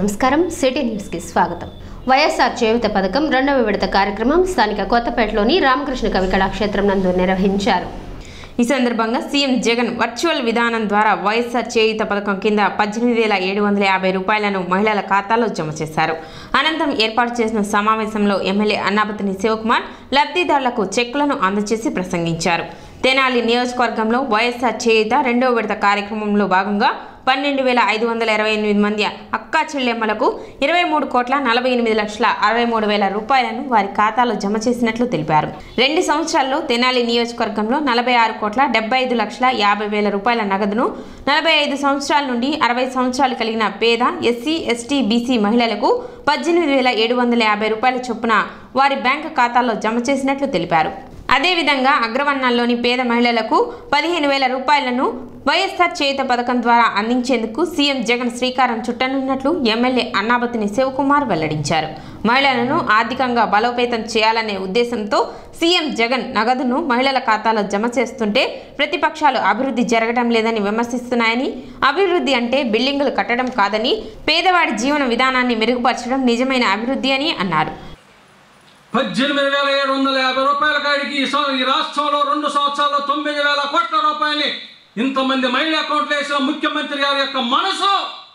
నమస్కారం సిటీ న్యూస్కి స్వాగతం వైఎస్ఆర్ చేయుత పథకం రెండవ విడత కార్యక్రమం స్థానిక కొత్తపేటలోని రామకృష్ణ కవి కళాక్షేత్రం నందు నిర్వహించారు ఈ సందర్భంగా సీఎం జగన్ వర్చువల్ విధానం ద్వారా వైఎస్ఆర్ చేయూత పథకం కింద పద్దెనిమిది వేల ఏడు వందల యాభై రూపాయలను మహిళల ఖాతాలో జమ చేశారు అనంతరం ఏర్పాటు చేసిన సమావేశంలో ఎమ్మెల్యే అన్నాపతిని శివకుమార్ లబ్ధిదారులకు చెక్కులను అందజేసి ప్రసంగించారు తెనాలి నియోజకవర్గంలో వైఎస్ఆర్ చేయూత రెండవ విడత కార్యక్రమంలో భాగంగా పన్నెండు వేల ఐదు వందల ఇరవై ఎనిమిది మంది అక్కా చెల్లెమ్మలకు ఇరవై మూడు కోట్ల నలభై ఎనిమిది లక్షల అరవై మూడు వేల రూపాయలను వారి ఖాతాలో జమ చేసినట్లు తెలిపారు రెండు సంవత్సరాల్లో తెనాలి నియోజకవర్గంలో నలభై ఆరు కోట్ల డెబ్బై ఐదు లక్షల యాభై వేల రూపాయల నగదును నలభై ఐదు సంవత్సరాల నుండి అరవై సంవత్సరాలు కలిగిన పేద ఎస్సీ ఎస్టీ బీసీ మహిళలకు పద్దెనిమిది వేల ఏడు వందల యాభై రూపాయల చొప్పున వారి బ్యాంకు ఖాతాల్లో జమ చేసినట్లు తెలిపారు అదేవిధంగా అగ్రవర్ణాల్లోని పేద మహిళలకు పదిహేను వేల రూపాయలను వైఎస్ఆర్ చేయుత పథకం ద్వారా అందించేందుకు సీఎం జగన్ శ్రీకారం చుట్టనున్నట్లు ఎమ్మెల్యే అన్నాబతిని శివకుమార్ వెల్లడించారు మహిళలను ఆర్థికంగా బలోపేతం చేయాలనే ఉద్దేశంతో సీఎం జగన్ నగదును మహిళల ఖాతాలో జమ చేస్తుంటే ప్రతిపక్షాలు అభివృద్ధి జరగడం లేదని విమర్శిస్తున్నాయని అభివృద్ధి అంటే బిల్డింగులు కట్టడం కాదని పేదవాడి జీవన విధానాన్ని మెరుగుపరచడం నిజమైన అభివృద్ధి అని అన్నారు పద్దెనిమిది వేల ఏడు వందల యాభై రూపాయల కాడికి ఈ సం- ఈ రాష్ట్రంలో రెండు సంవత్సరాల్లో తొమ్మిది వేల కోట్ల రూపాయలని ఇంతమంది మహిళ అకౌంట్లు వేసిన ముఖ్యమంత్రి గారి యొక్క మనసు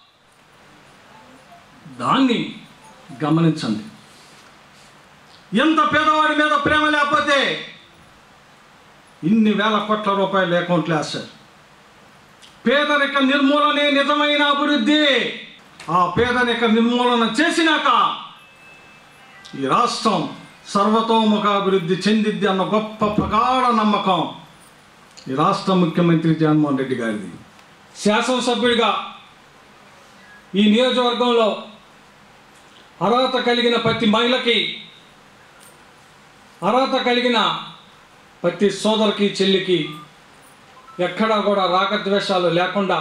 దాన్ని గమనించండి ఎంత పేదవాడి మీద ప్రేమ లేకపోతే ఇన్ని వేల కోట్ల రూపాయలు అకౌంట్లు వేస్తారు పేదరిక నిర్మూలనే నిజమైన అభివృద్ధి ఆ పేదరిక నిర్మూలన చేసినాక ఈ రాష్ట్రం సర్వతోముఖాభివృద్ధి చెందిద్ది అన్న గొప్ప ప్రగాఢ నమ్మకం ఈ రాష్ట్ర ముఖ్యమంత్రి జగన్మోహన్ రెడ్డి గారిది శాసనసభ్యుడిగా ఈ నియోజకవర్గంలో అర్హత కలిగిన ప్రతి మహిళకి అర్హత కలిగిన ప్రతి సోదరికి చెల్లికి ఎక్కడా కూడా రాగద్వేషాలు లేకుండా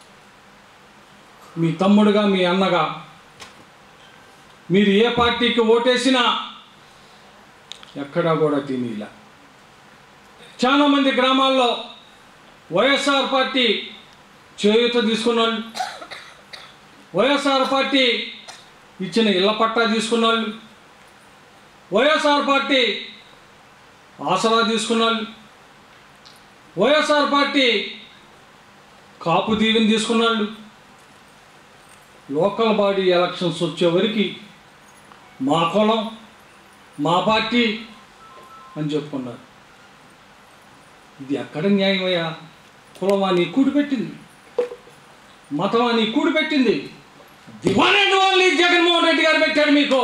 మీ తమ్ముడుగా మీ అన్నగా మీరు ఏ పార్టీకి ఓటేసినా ఎక్కడా కూడా తినీలా చాలామంది గ్రామాల్లో వైఎస్ఆర్ పార్టీ చేయూత తీసుకున్న వాళ్ళు వైఎస్ఆర్ పార్టీ ఇచ్చిన ఇళ్ల పట్టా తీసుకున్న వాళ్ళు వైఎస్ఆర్ పార్టీ ఆసరా తీసుకున్న వాళ్ళు వైఎస్ఆర్ పార్టీ కాపు దీవెని తీసుకున్న వాళ్ళు లోకల్ బాడీ ఎలక్షన్స్ వచ్చే వరకు మా కులం మా పార్టీ అని చెప్పుకున్నారు ఇది ఎక్కడ న్యాయమయ్యా కులమా నీ కూడి పెట్టింది మతమా నీ కూడి పెట్టింది దివాన్ అండ్ ఓన్లీ జగన్మోహన్ రెడ్డి గారు పెట్టాడు మీకు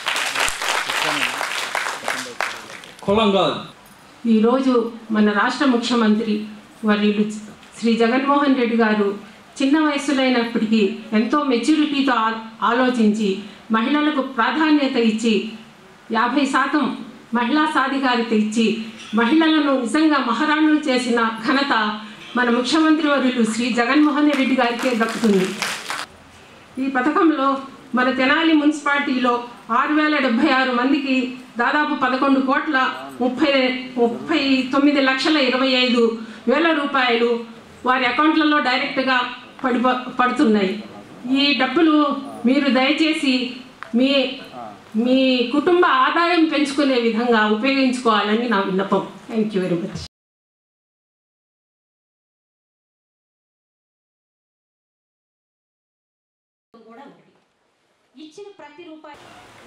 కులం కాదు ఈరోజు మన రాష్ట్ర ముఖ్యమంత్రి వర్యులు శ్రీ జగన్మోహన్ రెడ్డి గారు చిన్న వయసులైనప్పటికీ ఎంతో మెచ్యూరిటీతో ఆ- ఆలోచించి మహిళలకు ప్రాధాన్యత ఇచ్చి యాభై శాతం మహిళా సాధికారిత ఇచ్చి మహిళలను నిజంగా మహారాణులు చేసిన ఘనత మన ముఖ్యమంత్రి వర్యులు శ్రీ జగన్మోహన్ రెడ్డి గారికే దక్కుతుంది ఈ పథకంలో మన తెనాలి మున్సిపాలిటీలో ఆరు వేల డెబ్బై ఆరు మందికి దాదాపు పదకొండు కోట్ల ముప్పై ముప్పై తొమ్మిది లక్షల ఇరవై ఐదు వేల రూపాయలు వారి అకౌంట్లలో డైరెక్ట్గా పడి పడుతున్నాయి ఈ డబ్బులు మీరు దయచేసి మీ మీ కుటుంబ ఆదాయం పెంచుకునే విధంగా ఉపయోగించుకోవాలని నా విన్నపం థ్యాంక్ యూ వెరీ మచ్ ఇచ్చిన ప్రతి రూపాయి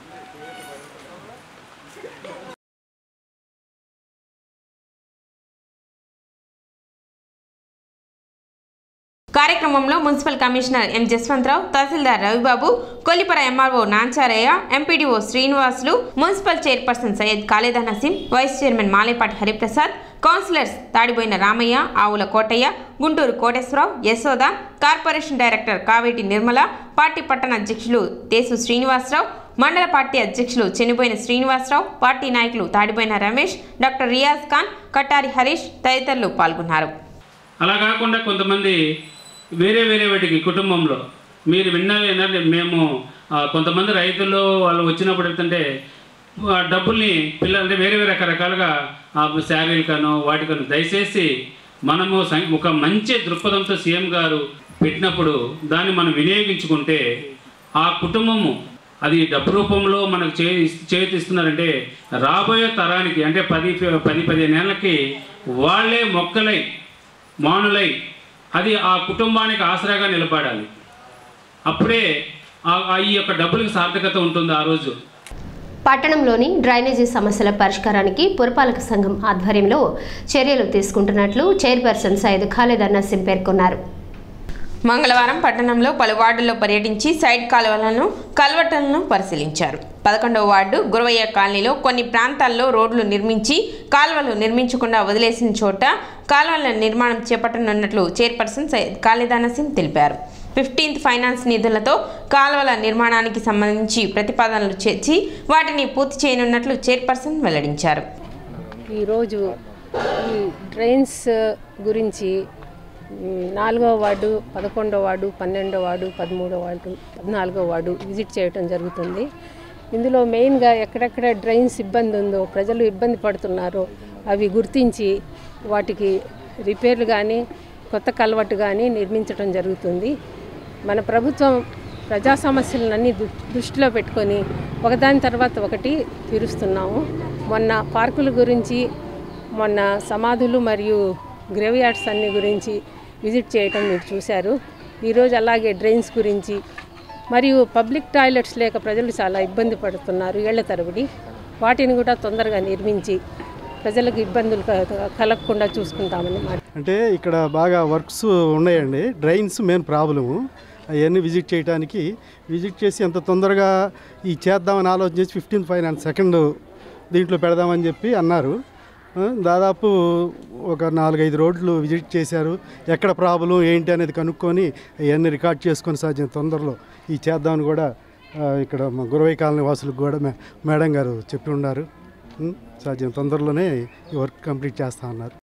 కార్యక్రమంలో municipal commissioner M Jaswantharao tahsildar Ravibabu Kollipara MRO Nancharaiah MPDO Srinivasulu municipal chairperson Syed Khalida Naseem vice chairman Malepati Hariprasad councillors Tadipoyina Ramaiah Avula Kotaiah Guntur Koteswararao Yashoda corporation director Kaveti Nirmala party పట్టణ అధ్యక్షులు దేశు శ్రీనివాసరావు మండల పార్టీ అధ్యక్షులు చెనిపోయిన శ్రీనివాసరావు పార్టీ నాయకులు తాడిపోయిన రమేష్ డాక్టర్ రియాజ్ ఖాన్ కట్టారి హరీష్ తదితరులు పాల్గొన్నారు అలా కాకుండా కొంతమంది వేరే వేరే వాటికి కుటుంబంలో మీరు విన్న వినండి మేము ఆ, కొంతమంది రైతులు వాళ్ళు వచ్చినప్పుడు ఏంటంటే ఆ డబ్బుల్ని పిల్లలు అంటే వేరే వేరే రకరకాలుగా ఆ శారీరకను వాటికను దయచేసి మనము సం- ఒక మంచి దృక్పథంతో సీఎం గారు పెట్టినప్పుడు దాన్ని మనం వినియోగించుకుంటే ఆ కుటుంబము అది డబ్బు రూపంలో మనకు చే చేతిస్తున్నారంటే రాబోయే తరానికి అంటే పది పది పదిహేను ఏళ్ళకి వాళ్ళే మొక్కలై మానులై అది ఆ కుటుంబానికి ఆసరాగా నిలబడాలి అప్పుడే ఆ- ఆ ఈ యొక్క డబ్బులకు సార్థకత ఉంటుంది ఆ రోజు పట్టణంలోని డ్రైనేజీ సమస్యల పరిష్కారానికి పురపాలక సంఘం ఆధ్వర్యంలో చర్యలు తీసుకుంటున్నట్లు చైర్పర్సన్ సయ్యద్ ఖాలిద్ అన్నసిం పేర్కొన్నారు మంగళవారం పట్టణంలో పలు వార్డుల్లో పర్యటించి సైడ్ కాలువలను కల్వటలను పరిశీలించారు పదకొండవ వార్డు గురవయ్య కాలనీలో కొన్ని ప్రాంతాల్లో రోడ్లు నిర్మించి కాలువలు నిర్మించకుండా వదిలేసిన చోట కాలువల నిర్మాణం చేపట్టనున్నట్లు చైర్పర్సన్ సయ్యద్ ఖాలిదానా సింగ్ తెలిపారు ఫిఫ్టీన్త్ ఫైనాన్స్ నిధులతో కాలువల నిర్మాణానికి సంబంధించి ప్రతిపాదనలు చేర్చి వాటిని పూర్తి చేయనున్నట్లు చైర్పర్సన్ వెల్లడించారు ఈరోజు ఈ డ్రైన్స్ గురించి మ్, నాలుగో వార్డు పదకొండో వార్డు పన్నెండో వార్డు పదమూడో వార్డు పద్నాలుగో వార్డు విజిట్ చేయటం జరుగుతుంది ఇందులో మెయిన్గా ఎక్కడెక్కడ డ్రైన్స్ ఇబ్బంది ఉందో ప్రజలు ఇబ్బంది పడుతున్నారో అవి గుర్తించి వాటికి రిపేర్లు కానీ కొత్త కలవట్టు కానీ నిర్మించడం జరుగుతుంది మన ప్రభుత్వం ప్రజా సమస్యలన్నీ దు- దృష్టిలో పెట్టుకొని ఒకదాని తర్వాత ఒకటి తీరుస్తున్నాము మొన్న పార్కుల గురించి మొన్న సమాధులు మరియు గ్రేవ్ యార్డ్స్ అన్ని గురించి విజిట్ చేయటం మీరు చూశారు ఈరోజు అలాగే డ్రైన్స్ గురించి మరియు పబ్లిక్ టాయిలెట్స్ లేక ప్రజలు చాలా ఇబ్బంది పడుతున్నారు ఏళ్ల తరబడి వాటిని కూడా తొందరగా నిర్మించి ప్రజలకు ఇబ్బందులు క- కలగకుండా చూసుకుంటామని మాట అంటే ఇక్కడ బాగా వర్క్స్ ఉన్నాయండి డ్రైన్స్ మెయిన్ ప్రాబ్లము అవన్నీ విజిట్ చేయడానికి విజిట్ చేసి ఎంత తొందరగా ఈ చేద్దామని ఆలోచన చేసి ఫిఫ్టీన్ ఫైనాన్స్ సెకండ్ దీంట్లో పెడదామని చెప్పి అన్నారు ఆ, దాదాపు ఒక నాలుగైదు రోడ్లు విజిట్ చేశారు ఎక్కడ ప్రాబ్లం ఏంటి అనేది కనుక్కొని అవన్నీ రికార్డ్ చేసుకొని సాధ్యం తొందరలో ఈ చేద్దామని కూడా ఆ, ఇక్కడ మా గురవై కాలనీ వాసులకు కూడా మే- మేడం గారు చెప్పి ఉన్నారు ఉం, సాధ్యం తొందరలోనే ఈ వర్క్ కంప్లీట్ చేస్తా అన్నారు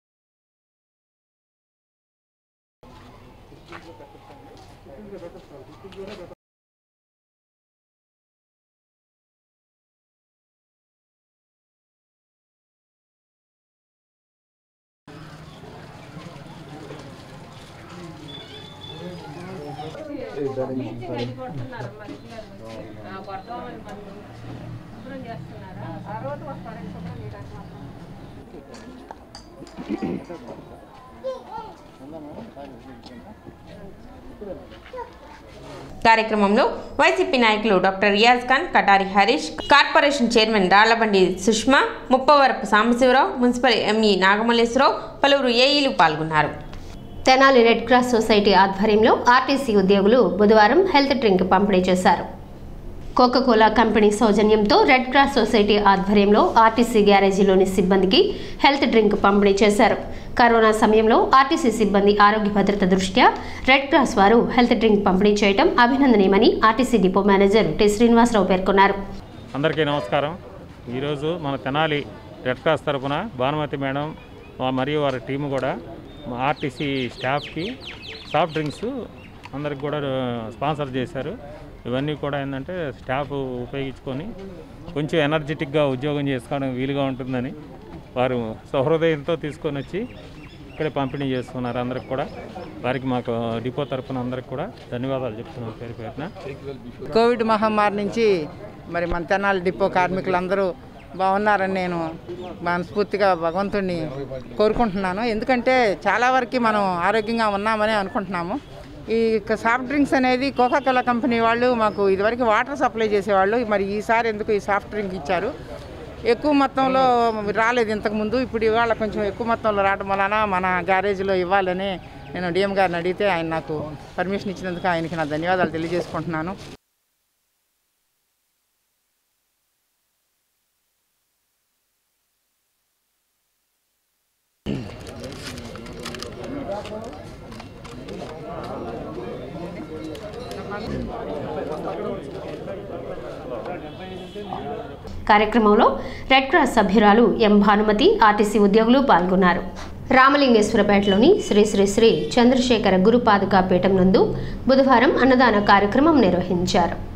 కార్యక్రమంలో వైసీపీ నాయకులు doctor Riyaz Khan Katari Harish corporation chairman Rallabandi Sushma Muppavarapu Sambasivarao municipal ME Nagamalleswararao పలువురు ఏఈలు పాల్గొన్నారు తెనాలి రెడ్ క్రాస్ సొసైటీ ఆధ్వర్యంలో ఆర్టీసీ ఉద్యోగులు బుధవారం హెల్త్ డ్రింక్ పంపిణీ చేశారు కోకోకోలా కంపెనీ సౌజన్యంతో రెడ్ క్రాస్ సొసైటీ ఆధ్వర్యంలో ఆర్టీసీ గ్యారేజీలోని సిబ్బందికి హెల్త్ డ్రింక్ పంపిణీ చేశారు కరోనా సమయంలో ఆర్టీసీ సిబ్బంది ఆరోగ్య భద్రత దృష్ట్యా రెడ్ క్రాస్ వారు హెల్త్ డ్రింక్ పంపిణీ చేయడం అభినందనీయమని RTC depot manager T Srinivasarao పేర్కొన్నారు అందరికీ నమస్కారం ఈరోజు మన తెనాలి రెడ్ క్రాస్ తరపున భానుమతి మేడం వా- మరియు వారి టీము కూడా మా ఆర్టీసీ స్టాఫ్కి సాఫ్ట్ డ్రింక్స్ అందరికి కూడా స్పాన్సర్ చేశారు ఇవన్నీ కూడా ఏంటంటే స్టాఫ్ ఉపయోగించుకొని కొంచెం ఎనర్జెటిక్గా ఉద్యోగం చేసుకోవడం వీలుగా ఉంటుందని వారు సహృదయంతో తీసుకొని వచ్చి ఇక్కడే పంపిణీ చేస్తున్నారు అందరికి కూడా వారికి మాకు డిపో తరపున అందరికి కూడా ధన్యవాదాలు చెప్తున్నాం పేరు పేరున కోవిడ్ మహమ్మారి నుంచి మరి మన తెనాలి డిపో కార్మికులందరూ బాగున్నారని నేను మనస్ఫూర్తిగా భగవంతుడిని కోరుకుంటున్నాను ఎందుకంటే చాలా వరకు మనం ఆరోగ్యంగా ఉన్నామని అనుకుంటున్నాము ఈ క- సాఫ్ట్ డ్రింక్స్ అనేది కోకా కోలా కంపెనీ వాళ్ళు మాకు ఇదివరకు వాటర్ సప్లై చేసేవాళ్ళు మరి ఈసారి ఎందుకు ఈ సాఫ్ట్ డ్రింక్ ఇచ్చారు ఎక్కువ మొత్తంలో రాలేదు ఇంతకుముందు ఇప్పుడు ఇవాళ కొంచెం ఎక్కువ మొత్తంలో రావడం వలన మన గ్యారేజ్లో ఇవ్వాలని నేను డిఎం గారిని అడిగితే ఆయన నాకు పర్మిషన్ ఇచ్చినందుకు ఆయనకి నా ధన్యవాదాలు తెలియజేసుకుంటున్నాను కార్యక్రమంలో రెడ్ క్రాస్ సభ్యురాలు ఎం భానుమతి ఆర్టీసీ ఉద్యోగులు పాల్గొన్నారు రామలింగేశ్వరపేటలోని శ్రీ శ్రీ శ్రీ చంద్రశేఖర గురుపాదుకా పీఠం నందు బుధవారం అన్నదాన కార్యక్రమం నిర్వహించారు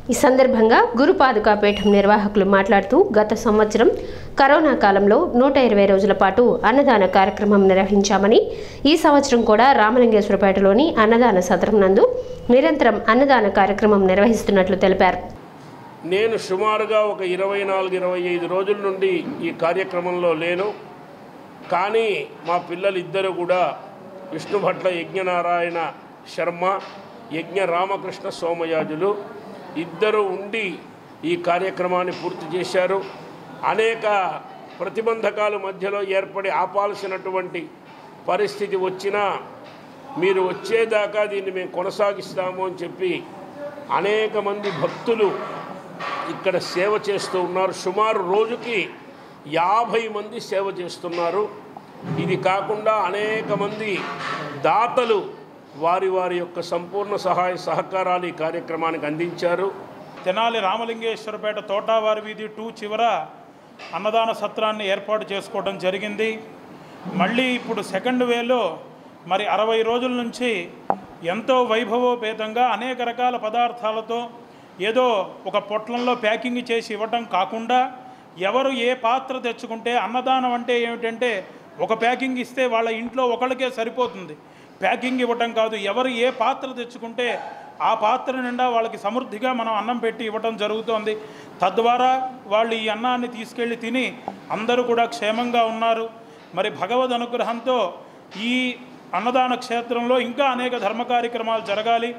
ఈ సందర్భంగా గురుపాదుకాపీఠం నిర్వాహకులు మాట్లాడుతూ గత సంవత్సరం కరోనా కాలంలో నూట ఇరవై రోజుల పాటు అన్నదాన కార్యక్రమం నిర్వహించామని ఈ సంవత్సరం కూడా రామలింగేశ్వరపేటలోని అన్నదాన సత్రం నందు నిరంతరం అన్నదాన కార్యక్రమం నిర్వహిస్తున్నట్లు తెలిపారు నేను సుమారుగా ఒక ఇరవై నాలుగు ఇరవై ఐదు రోజుల నుండి ఈ కార్యక్రమంలో లేను కానీ మా పిల్లలు ఇద్దరు కూడా విష్ణుభట్ల యజ్ఞనారాయణ శర్మ యజ్ఞ రామకృష్ణ సోమయాజులు ఇద్దరు ఉండి ఈ కార్యక్రమాన్ని పూర్తి చేశారు అనేక ప్రతిబంధకాల మధ్యలో ఏర్పడి ఆపాల్సినటువంటి పరిస్థితి వచ్చినా మీరు వచ్చేదాకా దీన్ని మేము కొనసాగిస్తాము అని చెప్పి అనేక మంది భక్తులు ఇక్కడ సేవ చేస్తూ ఉన్నారు సుమారు రోజుకి యాభై మంది సేవ చేస్తున్నారు ఇది కాకుండా అనేక మంది దాతలు వారి వారి యొక్క సంపూర్ణ సహాయ సహకారాలు ఈ కార్యక్రమానికి అందించారు తెనాలి రామలింగేశ్వరపేట తోటావారి వీధి టూ చివర అన్నదాన సత్రాన్ని ఏర్పాటు చేసుకోవడం జరిగింది మళ్ళీ ఇప్పుడు సెకండ్ వేలో మరి అరవై రోజుల నుంచి ఎంతో వైభవోపేతంగా అనేక రకాల పదార్థాలతో ఏదో ఒక పొట్లంలో ప్యాకింగ్ చేసి ఇవ్వటం కాకుండా ఎవరు ఏ పాత్ర తెచ్చుకుంటే అన్నదానం అంటే ఏమిటంటే ఒక ప్యాకింగ్ ఇస్తే వాళ్ళ ఇంట్లో ఒకళ్ళకే సరిపోతుంది ప్యాకింగ్ ఇవ్వటం కాదు ఎవరు ఏ పాత్ర తెచ్చుకుంటే ఆ పాత్ర నిండా వాళ్ళకి సమృద్ధిగా మనం అన్నం పెట్టి ఇవ్వటం జరుగుతోంది తద్వారా వాళ్ళు ఈ అన్నాన్ని తీసుకెళ్ళి తిని అందరూ కూడా క్షేమంగా ఉన్నారు మరి భగవద్ అనుగ్రహంతో ఈ అన్నదాన క్షేత్రంలో ఇంకా అనేక ధర్మ కార్యక్రమాలు జరగాలి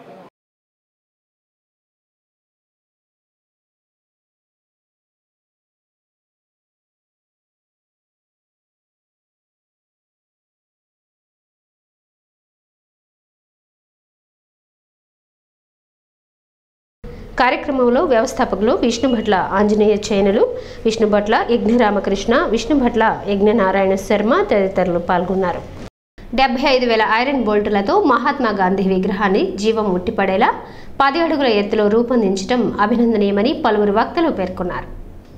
కార్యక్రమంలో వ్యవస్థాపకులు విష్ణుభట్ల ఆంజనేయ చైనలు విష్ణుభట్ల యజ్ఞరామకృష్ణ విష్ణుభట్ల యజ్ఞనారాయణ శర్మ తదితరులు పాల్గొన్నారు డెబ్బై ఐదు వేల ఐరన్ బోల్టులతో మహాత్మా గాంధీ విగ్రహాన్ని జీవం ముట్టిపడేలా పది అడుగుల ఎత్తులో రూపొందించడం అభినందనీయమని పలువురు వక్తలు పేర్కొన్నారు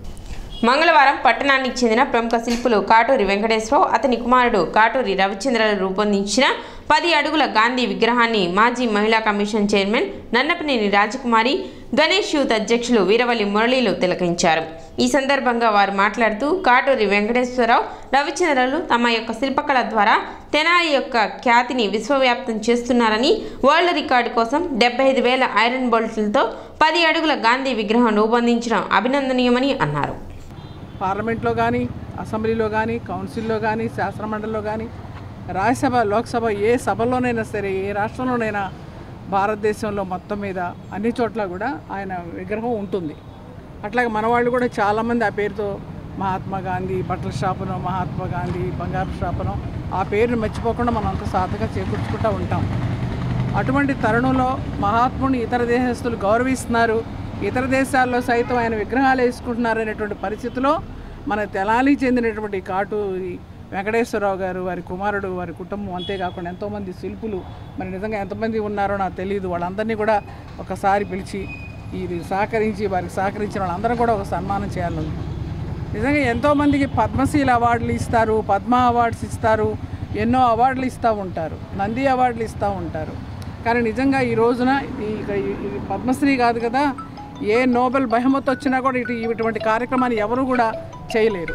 మంగళవారం పట్టణానికి చెందిన ప్రముఖ శిల్పులు కాటూరి వెంకటేశ్వరరావు అతని కుమారుడు కాటూరి రవిచంద్రలు రూపొందించిన పది అడుగుల గాంధీ విగ్రహాన్ని మాజీ మహిళా commission chairman Nannapaneni Rajakumari Ganesh youth అధ్యక్షులు వీరవల్లి మురళీలు తిలకించారు ఈ సందర్భంగా వారు మాట్లాడుతూ కాటూరి వెంకటేశ్వరరావు రవిచంద్రలు తమ యొక్క శిల్పకళ ద్వారా తెనాలి యొక్క ఖ్యాతిని విశ్వవ్యాప్తం చేస్తున్నారని వరల్డ్ రికార్డు కోసం డెబ్బై ఐదు వేల ఐరన్ బోల్ట్లతో పది అడుగుల గాంధీ విగ్రహం రూపొందించడం అభినందనీయమని అన్నారు పార్లమెంట్లో కానీ అసెంబ్లీలో కానీ కౌన్సిల్లో కానీ శాసనమండలిలో కానీ రాజ్యసభ లోక్సభ ఏ సభలోనైనా సరే ఏ రాష్ట్రంలోనైనా భారతదేశంలో మొత్తం మీద అన్ని చోట్ల కూడా ఆయన విగ్రహం ఉంటుంది అట్లాగే మన వాళ్ళు కూడా చాలామంది ఆ పేరుతో మహాత్మా గాంధీ బట్టల షాపును మహాత్మా గాంధీ బంగారు షాపును ఆ పేరుని మర్చిపోకుండా మనం అంత సాధగా చేకూర్చుకుంటూ ఉంటాం అటువంటి తరుణంలో మహాత్ముని ఇతర దేశస్తులు గౌరవిస్తున్నారు ఇతర దేశాల్లో సైతం ఆయన విగ్రహాలు వేసుకుంటున్నారు అనేటువంటి పరిస్థితిలో మన తెలాలి చెందినటువంటి కాటూరి వెంకటేశ్వరరావు గారు వారి కుమారుడు వారి కుటుంబం అంతేకాకుండా ఎంతోమంది శిల్పులు మరి నిజంగా ఎంతమంది ఉన్నారో నాకు తెలియదు వాళ్ళందరినీ కూడా ఒకసారి పిలిచి ఇది సహకరించి వారికి సహకరించిన వాళ్ళందరూ కూడా ఒక సన్మానం చేయాలని నిజంగా ఎంతోమందికి పద్మశీల అవార్డులు ఇస్తారు పద్మ అవార్డ్స్ ఇస్తారు ఎన్నో అవార్డులు ఇస్తూ ఉంటారు నంది అవార్డులు ఇస్తూ ఉంటారు కానీ నిజంగా ఈ రోజున ఈ ఈ- ఇది పద్మశ్రీ కాదు కదా ఏ నోబెల్ బహుమతి వచ్చినా కూడా ఇటు ఇటువంటి కార్యక్రమాన్ని ఎవరు కూడా చేయలేరు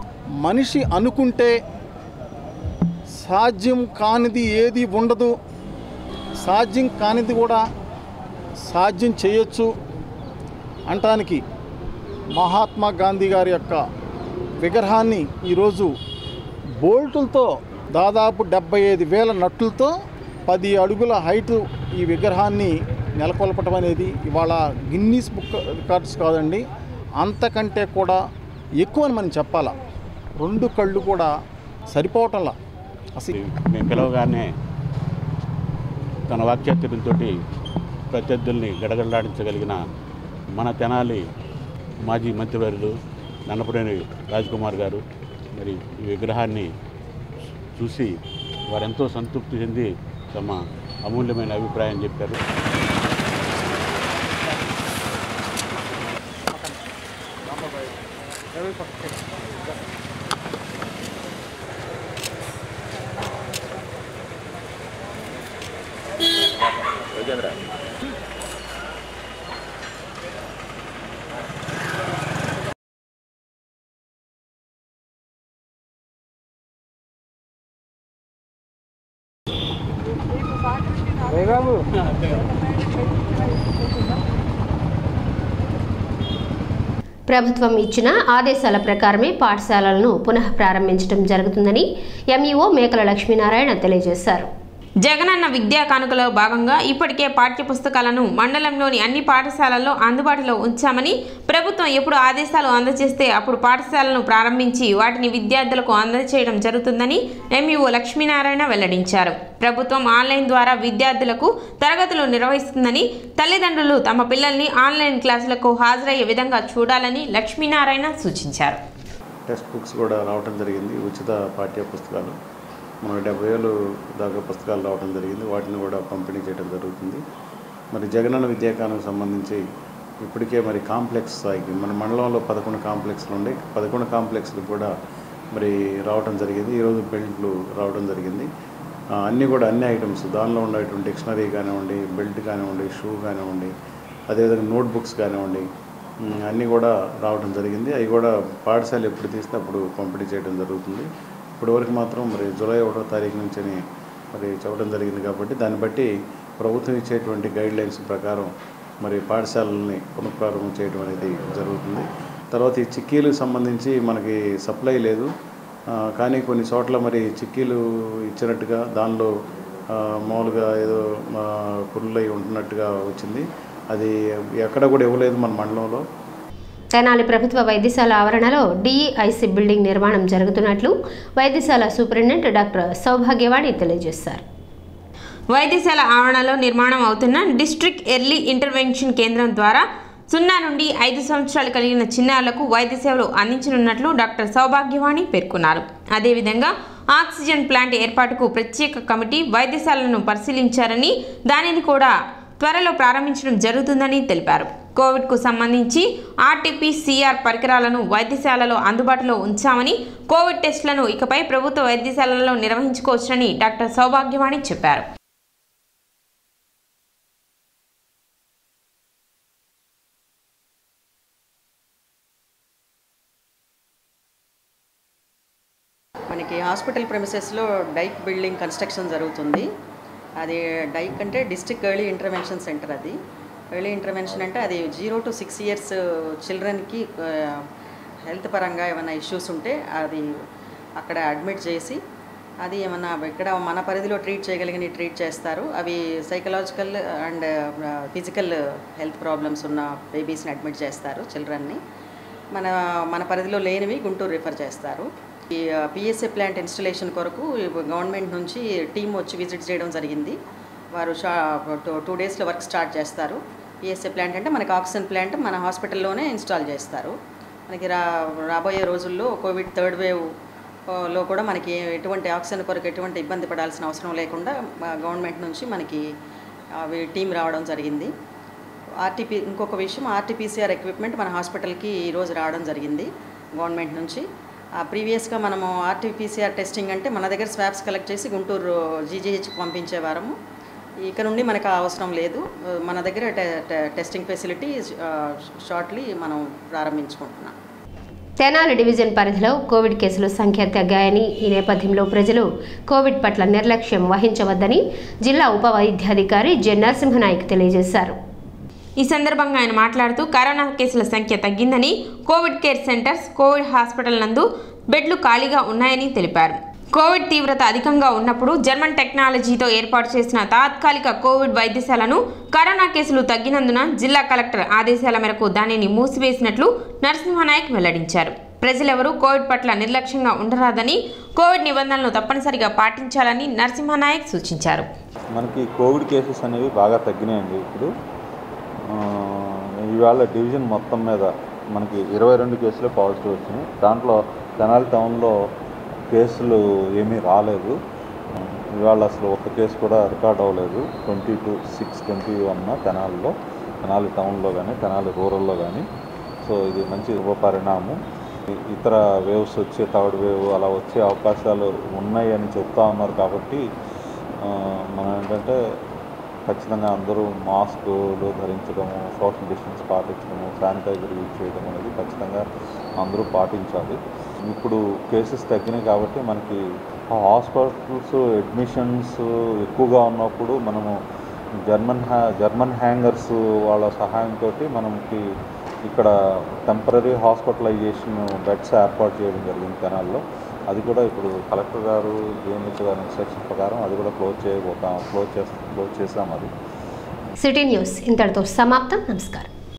మనిషి అనుకుంటే సాధ్యం కానిది ఏది ఉండదు సాధ్యం కానిది కూడా సాధ్యం చేయొచ్చు అంటానికి మహాత్మా గాంధీ గారి యొక్క విగ్రహాన్ని ఈరోజు బోల్టులతో దాదాపు డెబ్బై ఐదు వేల నట్టులతో పది అడుగుల హైటు ఈ విగ్రహాన్ని నెలకొల్పటం అనేది ఇవాళ గిన్నీస్ బుక్ రికార్డ్స్ కాదండి అంతకంటే కూడా ఎక్కువ అని మనం చెప్పాలా రెండు కళ్ళు కూడా సరిపోవటంలా అసలు మేము పిలవగానే తన వాక్చాతుర్యంతో ప్రత్యర్థుల్ని గడగడలాడించగలిగిన మన తెనాలి మాజీ మంత్రివర్యులు నన్నపురేని రాజ్కుమార్ గారు మరి ఈ విగ్రహాన్ని చూసి వారెంతో సంతృప్తి చెంది తమ అమూల్యమైన అభిప్రాయం చెప్పారు బాబు ప్రభుత్వం ఇచ్చిన ఆదేశాల ప్రకారమే పాఠశాలలను పునః ప్రారంభించడం జరుగుతుందని ఎంఈఓ మేకల లక్ష్మీనారాయణ తెలియజేశారు జగనన్న విద్యా కానుకలో భాగంగా ఇప్పటికే పాఠ్య పుస్తకాలను మండలంలోని అన్ని పాఠశాలల్లో అందుబాటులో ఉంచామని ప్రభుత్వం ఎప్పుడు ఆదేశాలు అందజేస్తే అప్పుడు పాఠశాలను ప్రారంభించి వాటిని విద్యార్థులకు అందజేయడం జరుగుతుందని ఎంఈఓ లక్ష్మీనారాయణ వెల్లడించారు ప్రభుత్వం ఆన్లైన్ ద్వారా విద్యార్థులకు తరగతులు నిర్వహిస్తుందని తల్లిదండ్రులు తమ పిల్లల్ని ఆన్లైన్ క్లాసులకు హాజరయ్యే విధంగా చూడాలని లక్ష్మీనారాయణ సూచించారు టెక్స్ట్ బుక్స్ కూడా రావడం జరిగింది ఉచిత పాఠ్య పుస్తకాలు మన డెబ్బై వేలు దాకా పుస్తకాలు రావడం జరిగింది వాటిని కూడా పంపిణీ చేయడం జరుగుతుంది మరి జగనన్న విద్యాకానికి సంబంధించి ఇప్పటికే మరి కాంప్లెక్స్ స్థాయికి మన మండలంలో పదకొండు కాంప్లెక్స్లు ఉండే పదకొండు కాంప్లెక్స్లు కూడా మరి రావడం జరిగింది ఈరోజు బెల్ట్లు రావడం జరిగింది ఆ, అన్నీ కూడా అన్ని ఐటమ్స్ దానిలో ఉండేటువంటి డిక్షనరీ కానివ్వండి బెల్ట్ కానివ్వండి షూ కానివ్వండి అదేవిధంగా నోట్ బుక్స్ కానివ్వండి ఉమ్, అన్నీ కూడా రావడం జరిగింది అవి కూడా పాఠశాల ఎప్పుడు తీస్తే అప్పుడు పంపిణీ చేయడం జరుగుతుంది ఇప్పటి వరకు మాత్రం మరి జూలై ఒకటో తారీఖు నుంచి మరి చెప్పడం జరిగింది కాబట్టి దాన్ని బట్టి ప్రభుత్వం ఇచ్చేటువంటి గైడ్ లైన్స్ ప్రకారం మరి పాఠశాలల్ని పునఃప్రారంభం చేయడం అనేది జరుగుతుంది తర్వాత ఈ చిక్కీలకు సంబంధించి మనకి సప్లై లేదు ఆ, కానీ కొన్ని చోట్ల మరి చిక్కీలు ఇచ్చినట్టుగా దానిలో ఆ, మామూలుగా ఏదో ఆ, పురులై ఉంటున్నట్టుగా వచ్చింది అది ఎక్కడ కూడా ఇవ్వలేదు మన మండలంలో తెనాలి ప్రభుత్వ వైద్యశాల ఆవరణలో డిఈఐసి బిల్డింగ్ నిర్మాణం జరుగుతున్నట్లు వైద్యశాల సూపరింటెండెంట్ డాక్టర్ సౌభాగ్యవాణి తెలియజేశారు వైద్యశాల ఆవరణలో నిర్మాణం అవుతున్న డిస్ట్రిక్ట్ ఎర్లీ ఇంటర్వెన్షన్ కేంద్రం ద్వారా సున్నా నుండి ఐదు సంవత్సరాలు కలిగిన చిన్నారులకు వైద్య సేవలు అందించనున్నట్లు డాక్టర్ సౌభాగ్యవాణి పేర్కొన్నారు అదేవిధంగా ఆక్సిజన్ ప్లాంట్ ఏర్పాటుకు ప్రత్యేక కమిటీ వైద్యశాలను పరిశీలించారని దానిని కూడా త్వరలో ప్రారంభించడం జరుగుతుందని తెలిపారు కోవిడ్కు సంబంధించి ఆర్టీపీసీఆర్ పరికరాలను వైద్యశాలలో అందుబాటులో ఉంచామని కోవిడ్ టెస్టులను ఇకపై ప్రభుత్వ వైద్యశాలలలో నిర్వహించుకోవచ్చని డాక్టర్ సౌభాగ్యవాణి చెప్పారు మనకి హాస్పిటల్ ప్రెమిసెస్లో డైక్ బిల్డింగ్ కన్స్ట్రక్షన్ జరుగుతుంది అది డైక్ అంటే డిస్ట్రిక్ట్ ఎర్లీ ఇంటర్వెన్షన్ సెంటర్ అది ఎర్లీ ఇంటర్వెన్షన్ అంటే అది జీరో టు సిక్స్ ఇయర్స్ చిల్డ్రన్కి హెల్త్ పరంగా ఏమైనా ఇష్యూస్ ఉంటే అది అక్కడ అడ్మిట్ చేసి అది ఏమన్నా ఇక్కడ మన పరిధిలో ట్రీట్ చేయగలిగిన ట్రీట్ చేస్తారు అవి psychological and physical health problems ఉన్న బేబీస్ని అడ్మిట్ చేస్తారు చిల్డ్రన్ని మన మన పరిధిలో లేనివి గుంటూరు రిఫర్ చేస్తారు ఈ పిఎస్ఏ ప్లాంట్ ఇన్స్టలేషన్ కొరకు గవర్నమెంట్ నుంచి టీం వచ్చి విజిట్ చేయడం జరిగింది వారు షా టూ టూ డేస్లో వర్క్ స్టార్ట్ చేస్తారు పిఎస్ఏ ప్లాంట్ అంటే మనకి ఆక్సిజన్ ప్లాంట్ మన హాస్పిటల్లోనే ఇన్స్టాల్ చేస్తారు మనకి రా రాబోయే రోజుల్లో కోవిడ్ థర్డ్ వేవ్ ఆ, లో కూడా మనకి ఎటువంటి ఆక్సిజన్ కొరకు ఎటువంటి ఇబ్బంది పడాల్సిన అవసరం లేకుండా మా గవర్నమెంట్ నుంచి మనకి అవి టీం రావడం జరిగింది ఆర్టీపీ ఇంకొక విషయం ఆర్టీపీసీఆర్ ఎక్విప్మెంట్ మన హాస్పిటల్కి ఈరోజు రావడం జరిగింది గవర్నమెంట్ నుంచి ప్రీవియస్గా మనము ఆర్టీపీసీఆర్ టెస్టింగ్ అంటే మన దగ్గర స్వాబ్స్ కలెక్ట్ చేసి గుంటూరు జీజీహెచ్కి పంపించేవారము ఇక నుండి మనకు ఆ అవసరం లేదు మన దగ్గర టె- టె- టెస్టింగ్ ఫెసిలిటీ షార్ట్లీ మనం ప్రారంభించుకుంటున్నాం తెనాలి డివిజన్ పరిధిలో కోవిడ్ కేసుల సంఖ్య తగ్గాయని ఈ నేపథ్యంలో ప్రజలు కోవిడ్ పట్ల నిర్లక్ష్యం వహించవద్దని జిల్లా ఉప వైద్యాధికారి జె నరసింహనాయక్ తెలియజేశారు ఈ సందర్భంగా ఆయన మాట్లాడుతూ కరోనా కేసుల సంఖ్య తగ్గిందని covid care centres covid hospital నందు బెడ్లు ఖాళీగా ఉన్నాయని తెలిపారు కోవిడ్ తీవ్రత అధికంగా ఉన్నప్పుడు జర్మన్ టెక్నాలజీతో ఏర్పాటు చేసిన తాత్కాలిక కోవిడ్ వైద్యశాలను కరోనా కేసులు తగ్గినందున జిల్లా కలెక్టర్ ఆదేశాల మేరకు దానిని మూసివేసినట్లు నరసింహనాయక్ వెల్లడించారు ప్రజలెవరూ కోవిడ్ పట్ల నిర్లక్ష్యంగా ఉండరాదని కోవిడ్ నిబంధనలను తప్పనిసరిగా పాటించాలని నరసింహనాయక్ సూచించారు మనకి కోవిడ్ కేసెస్ అనేవి బాగా తగ్గినాయండి ఇప్పుడు ఆ, ఇవాళ డివిజన్ మొత్తం మీద మనకి ఇరవై రెండు కేసులు పాజిటివ్ వచ్చినాయి దాంట్లో తెనాలి టౌన్లో కేసులు ఏమీ రాలేదు ఇవాళ అసలు ఒక్క కేసు కూడా రికార్డ్ అవ్వలేదు twenty two six twenty one తెనాలిలో తెనాలి టౌన్లో కానీ తెనాలి రూరల్లో కానీ సో ఇది మంచి ఉపపరిణామం ఇ- ఇతర వేవ్స్ వచ్చే థర్డ్ వేవ్ అలా వచ్చే అవకాశాలు ఉన్నాయి అని చెప్తా ఉన్నారు కాబట్టి ఆ, మనం ఏంటంటే ఖచ్చితంగా అందరూ మాస్కులు ధరించడము సోషల్ డిస్టెన్స్ పాటించడము శానిటైజర్ యూజ్ చేయడం అనేది ఖచ్చితంగా అందరూ పాటించాలి ఇప్పుడు కేసెస్ తగ్గినాయి కాబట్టి మనకి హాస్పిటల్స్ అడ్మిషన్స్ ఎక్కువగా ఉన్నప్పుడు మనము జర్మన్ హ్యా జర్మన్ హ్యాంగర్స్ వాళ్ళ సహాయంతో మనకి ఇక్కడ టెంపరీ హాస్పిటలైజేషన్ బెడ్స్ ఏర్పాటు చేయడం జరిగింది తెనాల్లో అది కూడా ఇప్పుడు కలెక్టర్ గారు జిఎంహెచ్ గారి ఇన్స్ట్రక్షన్ ప్రకారం అది కూడా క్లోజ్ చేయబోతాం క్లోజ్ చేస్తాం క్లోజ్ చేసాం అది సిటీ న్యూస్ ఇంతటితో సమాప్తం నమస్కారం